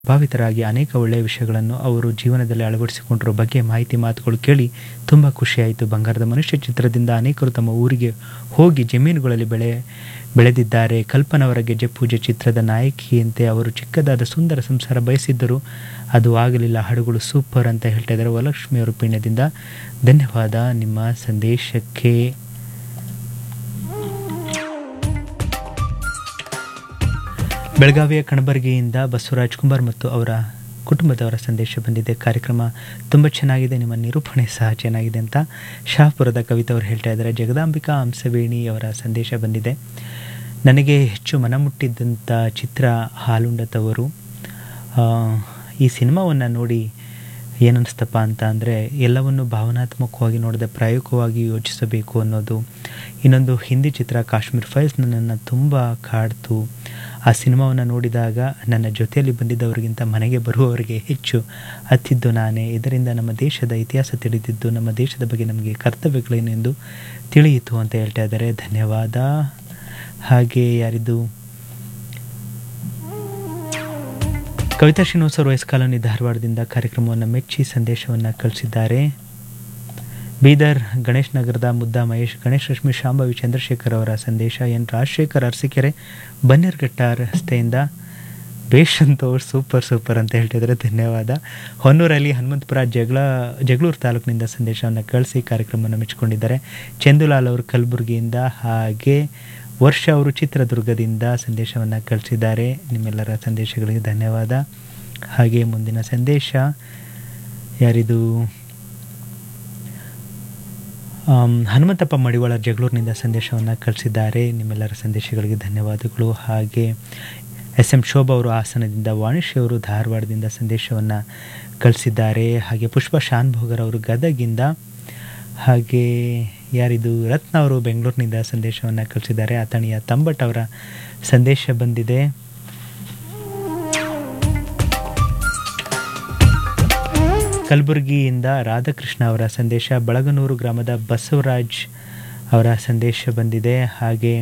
ಪ್ರಭಾವಿತರಾಗಿ ಅನೇಕ ಒಳ್ಳೆಯ ವಿಷಯಗಳನ್ನು ಅವರು ಜೀವನದಲ್ಲಿ ಅಳವಡಿಸಿಕೊಂಡಿರೋ ಬಗ್ಗೆ ಮಾಹಿತಿ ಮಾತುಗಳು ಕೇಳಿ ತುಂಬ ಖುಷಿಯಾಯಿತು ಬಂಗಾರದ ಮನುಷ್ಯ ಚಿತ್ರದಿಂದ ಅನೇಕರು ತಮ್ಮ ಊರಿಗೆ ಹೋಗಿ ಜಮೀನುಗಳಲ್ಲಿ ಬೆಳೆ ಬೆಳೆದಿದ್ದಾರೆ ಕಲ್ಪನವರ ಗೆಜ್ಜೆ ಪೂಜೆ ಚಿತ್ರದ ನಾಯಕಿಯಂತೆ ಅವರು ಚಿಕ್ಕದಾದ ಸುಂದರ ಸಂಸಾರ ಬಯಸಿದ್ದರು ಅದು ಆಗಲಿಲ್ಲ ಹಾಡುಗಳು ಸೂಪರ್ ಅಂತ ಹೇಳ್ತಾ ಇದ್ದಾರೆ ವರಲಕ್ಷ್ಮಿಯವರು ಪೀಣ್ಯದಿಂದ ಧನ್ಯವಾದ ನಿಮ್ಮ ಸಂದೇಶಕ್ಕೆ ಬೆಳಗಾವಿಯ ಕಣಬರ್ಗಿಯಿಂದ ಬಸವರಾಜ್ ಕುಮಾರ್ ಮತ್ತು ಅವರ ಕುಟುಂಬದವರ ಸಂದೇಶ ಬಂದಿದೆ ಕಾರ್ಯಕ್ರಮ ತುಂಬ ಚೆನ್ನಾಗಿದೆ ನಿಮ್ಮ ನಿರೂಪಣೆ ಸಹ ಚೆನ್ನಾಗಿದೆ ಅಂತ ಶಹಾಪುರದ ಕವಿತಾ ಅವರು ಹೇಳ್ತಾ ಇದ್ದಾರೆ ಜಗದಾಂಬಿಕಾ ಹಂಸವೇಣಿ ಅವರ ಸಂದೇಶ ಬಂದಿದೆ ನನಗೆ ಹೆಚ್ಚು ಮನಮುಟ್ಟಿದ್ದಂಥ ಚಿತ್ರ ಹಾಲುಂಡತವರು ಈ ಸಿನಿಮಾವನ್ನು ನೋಡಿ ಏನನ್ನಿಸ್ತಪ್ಪ ಅಂತ ಅಂದರೆ ಎಲ್ಲವನ್ನು ಭಾವನಾತ್ಮಕವಾಗಿ ನೋಡದೆ ಪ್ರಾಯೋಗಿಕವಾಗಿ ಯೋಚಿಸಬೇಕು ಅನ್ನೋದು ಇನ್ನೊಂದು ಹಿಂದಿ ಚಿತ್ರ ಕಾಶ್ಮೀರ್ ಫೈಲ್ಸ್ ನನ್ನನ್ನು ತುಂಬ ಕಾಡ್ತು ಆ ಸಿನಿಮಾವನ್ನು ನೋಡಿದಾಗ ನನ್ನ ಜೊತೆಯಲ್ಲಿ ಬಂದಿದ್ದವರಿಗಿಂತ ಮನೆಗೆ ಬರುವವರಿಗೆ ಹೆಚ್ಚು ಹತ್ತಿದ್ದು ನಾನೇ ಇದರಿಂದ ನಮ್ಮ ದೇಶದ ಇತಿಹಾಸ ತಿಳಿದಿದ್ದು ನಮ್ಮ ದೇಶದ ಬಗ್ಗೆ ನಮಗೆ ಕರ್ತವ್ಯಗಳೇನೆಂದು ತಿಳಿಯಿತು ಅಂತ ಹೇಳ್ತಾ ಇದ್ದಾರೆ ಧನ್ಯವಾದ ಹಾಗೆ ಯಾರಿದು ಕವಿತಾ ಶ್ರೀನಿವಾಸ ವಯಸ್ ಕಾಲೋನಿ ಧಾರವಾಡದಿಂದ ಕಾರ್ಯಕ್ರಮವನ್ನು ಮೆಚ್ಚಿ ಸಂದೇಶವನ್ನು ಕಳಿಸಿದ್ದಾರೆ ಬೀದರ್ ಗಣೇಶ್ ನಗರದ ಮುದ್ದಾ ಮಹೇಶ್ ಗಣೇಶ್ ರಶ್ಮಿ ಶಾಂಭವಿ ಚಂದ್ರಶೇಖರ್ ಅವರ ಸಂದೇಶ ಎನ್ ರಾಜಶೇಖರ್ ಅರಸೀಕೆರೆ ಬನ್ನೇರ್ಘಟ್ಟ ರಸ್ತೆಯಿಂದ ಬೇಷ್ ಅಂತವ್ರು ಸೂಪರ್ ಸೂಪರ್ ಅಂತ ಹೇಳ್ತಿದ್ದಾರೆ ಧನ್ಯವಾದ ಹೊನ್ನೂರಲ್ಲಿ ಹನುಮಂತಪುರ ಜಗಳ ಜಗಳೂರು ತಾಲೂಕಿನಿಂದ ಸಂದೇಶವನ್ನು ಕಳಿಸಿ ಕಾರ್ಯಕ್ರಮವನ್ನು ಮೆಚ್ಚಿಕೊಂಡಿದ್ದಾರೆ ಚಂದುಲಾಲ್ ಅವರು ಕಲಬುರಗಿಯಿಂದ ಹಾಗೆ ವರ್ಷ ಅವರು ಚಿತ್ರದುರ್ಗದಿಂದ ಸಂದೇಶವನ್ನು ಕಳಿಸಿದ್ದಾರೆ ನಿಮ್ಮೆಲ್ಲರ ಸಂದೇಶಗಳಿಗೆ ಧನ್ಯವಾದ ಹಾಗೆ ಮುಂದಿನ ಸಂದೇಶ ಯಾರಿದು ಹನುಮಂತಪ್ಪ ಮಡಿವಾಳ ಜಗಳೂರಿನಿಂದ ಸಂದೇಶವನ್ನು ಕಳಿಸಿದ್ದಾರೆ ನಿಮ್ಮೆಲ್ಲರ ಸಂದೇಶಗಳಿಗೆ ಧನ್ಯವಾದಗಳು ಹಾಗೆ ಎಸ್ ಎಂ ಶೋಭಾ ಅವರು ಹಾಸನದಿಂದ ವಾಣಿಶ್ಯ ಅವರು ಧಾರವಾಡದಿಂದ ಸಂದೇಶವನ್ನು ಕಳಿಸಿದ್ದಾರೆ ಹಾಗೆ ಪುಷ್ಪ ಶಾನ್ಭೋಗರ್ ಅವರು ಗದಗಿಂದ ಹಾಗೆ ಯಾರಿದು ರತ್ನ ಅವರು ಬೆಂಗಳೂರಿನಿಂದ ಸಂದೇಶವನ್ನು ಕಳಿಸಿದ್ದಾರೆ ಅಥಣಿಯ ತಂಬಟ್ ಅವರ ಸಂದೇಶ ಬಂದಿದೆ ಕಲಬುರಗಿಯಿಂದ ರಾಧಾಕೃಷ್ಣ ಅವರ ಸಂದೇಶ ಬಳಗನೂರು ಗ್ರಾಮದ ಬಸವರಾಜ್ ಅವರ ಸಂದೇಶ ಬಂದಿದೆ ಹಾಗೆ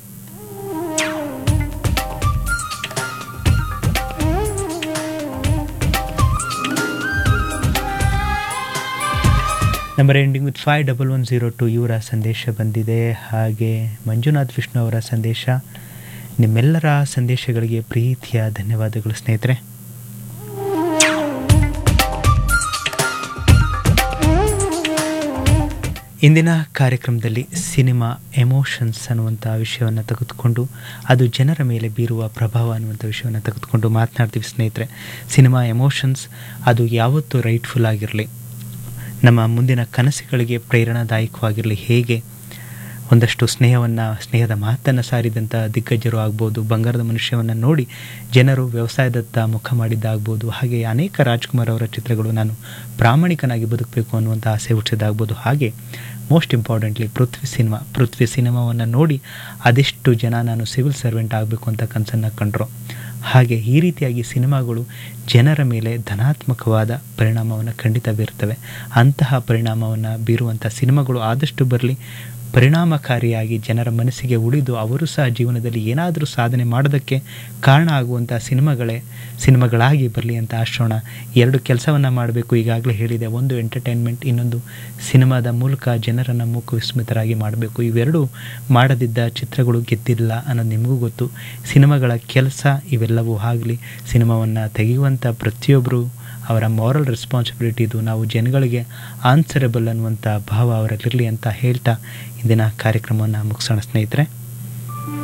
number ending with five double one zero two ಇವರ ಸಂದೇಶ ಬಂದಿದೆ ಹಾಗೆ ಮಂಜುನಾಥ್ ವಿಷ್ಣು ಅವರ ಸಂದೇಶ ನಿಮ್ಮೆಲ್ಲರ ಸಂದೇಶಗಳಿಗೆ ಪ್ರೀತಿಯ ಧನ್ಯವಾದಗಳು ಸ್ನೇಹಿತರೆ ಇಂದಿನ ಕಾರ್ಯಕ್ರಮದಲ್ಲಿ ಸಿನಿಮಾ ಎಮೋಷನ್ಸ್ ಅನ್ನುವಂಥ ವಿಷಯವನ್ನು ತೆಗೆದುಕೊಂಡು ಅದು ಜನರ ಮೇಲೆ ಬೀರುವ ಪ್ರಭಾವ ಅನ್ನುವಂಥ ವಿಷಯವನ್ನು ತೆಗೆದುಕೊಂಡು ಮಾತನಾಡ್ತೀವಿ ಸ್ನೇಹಿತರೆ ಸಿನಿಮಾ ಎಮೋಷನ್ಸ್ ಅದು ಯಾವತ್ತೂ ರೈಟ್ಫುಲ್ ಆಗಿರಲಿ ನಮ್ಮ ಮುಂದಿನ ಕನಸುಗಳಿಗೆ ಪ್ರೇರಣಾದಾಯಕವಾಗಿರಲಿ ಹೇಗೆ ಒಂದಷ್ಟು ಸ್ನೇಹವನ್ನು ಸ್ನೇಹದ ಮಾತನ್ನು ಸಾರಿದಂಥ ದಿಗ್ಗಜರು ಆಗ್ಬೋದು ಬಂಗಾರದ ಮನುಷ್ಯವನ್ನು ನೋಡಿ ಜನರು ವ್ಯವಸಾಯದತ್ತ ಮುಖ ಮಾಡಿದ್ದಾಗ್ಬೋದು ಹಾಗೆ ಅನೇಕ ರಾಜ್ಕುಮಾರ್ ಅವರ ಚಿತ್ರಗಳು ನಾನು ಪ್ರಾಮಾಣಿಕನಾಗಿ ಬದುಕಬೇಕು ಅನ್ನುವಂಥ ಆಸೆ ಹುಟ್ಟಿದಾಗ್ಬೋದು ಹಾಗೆ most importantly Prithvi cinema Prithvi ಸಿನಿಮಾವನ್ನು ನೋಡಿ ಅದೆಷ್ಟು ಜನ ನಾನು ಸಿವಿಲ್ ಸರ್ವೆಂಟ್ ಆಗಬೇಕು ಅಂತ ಕನಸನ್ನು ಕಂಡ್ರು ಹಾಗೆ ಈ ರೀತಿಯಾಗಿ ಸಿನಿಮಾಗಳು ಜನರ ಮೇಲೆ ಧನಾತ್ಮಕವಾದ ಪರಿಣಾಮವನ್ನು ಖಂಡಿತ ಬೀರ್ತವೆ ಅಂತಹ ಪರಿಣಾಮವನ್ನು ಬೀರುವಂಥ ಸಿನಿಮಾಗಳು ಆದಷ್ಟು ಬರಲಿ ಪರಿಣಾಮಕಾರಿಯಾಗಿ ಜನರ ಮನಸ್ಸಿಗೆ ಉಳಿದು ಅವರು ಸಹ ಜೀವನದಲ್ಲಿ ಏನಾದರೂ ಸಾಧನೆ ಮಾಡೋದಕ್ಕೆ ಕಾರಣ ಆಗುವಂಥ ಸಿನಿಮಾಗಳೇ ಸಿನಿಮಾಗಳಾಗಿ ಬರಲಿ ಅಂತ ಆಶೋಣ ಎರಡು ಕೆಲಸವನ್ನು ಮಾಡಬೇಕು ಈಗಾಗಲೇ ಹೇಳಿದೆ ಒಂದು ಎಂಟರ್ಟೈನ್ಮೆಂಟ್ ಇನ್ನೊಂದು ಸಿನಿಮಾದ ಮೂಲಕ ಜನರನ್ನು ಮೂಕು ವಿಸ್ಮಿತರಾಗಿ ಮಾಡಬೇಕು ಇವೆರಡು ಮಾಡದಿದ್ದ ಚಿತ್ರಗಳು ಗೆದ್ದಿಲ್ಲ ಅನ್ನೋದು ನಿಮಗೂ ಗೊತ್ತು ಸಿನಿಮಾಗಳ ಕೆಲಸ ಇವೆಲ್ಲವೂ ಆಗಲಿ ಸಿನಿಮಾವನ್ನು ತೆಗೆಯುವಂಥ ಪ್ರತಿಯೊಬ್ಬರು ಅವರ ಮಾರಲ್ ರೆಸ್ಪಾನ್ಸಿಬಿಲಿಟಿ ಇದು ನಾವು ಜನಗಳಿಗೆ ಆನ್ಸರಬಲ್ ಅನ್ನುವಂಥ ಭಾವ ಅವರಲ್ಲಿರಲಿ ಅಂತ ಹೇಳ್ತಾ ಇಂದಿನ ಕಾರ್ಯಕ್ರಮವನ್ನು ಮುಗಿಸೋಣ ಸ್ನೇಹಿತರೆ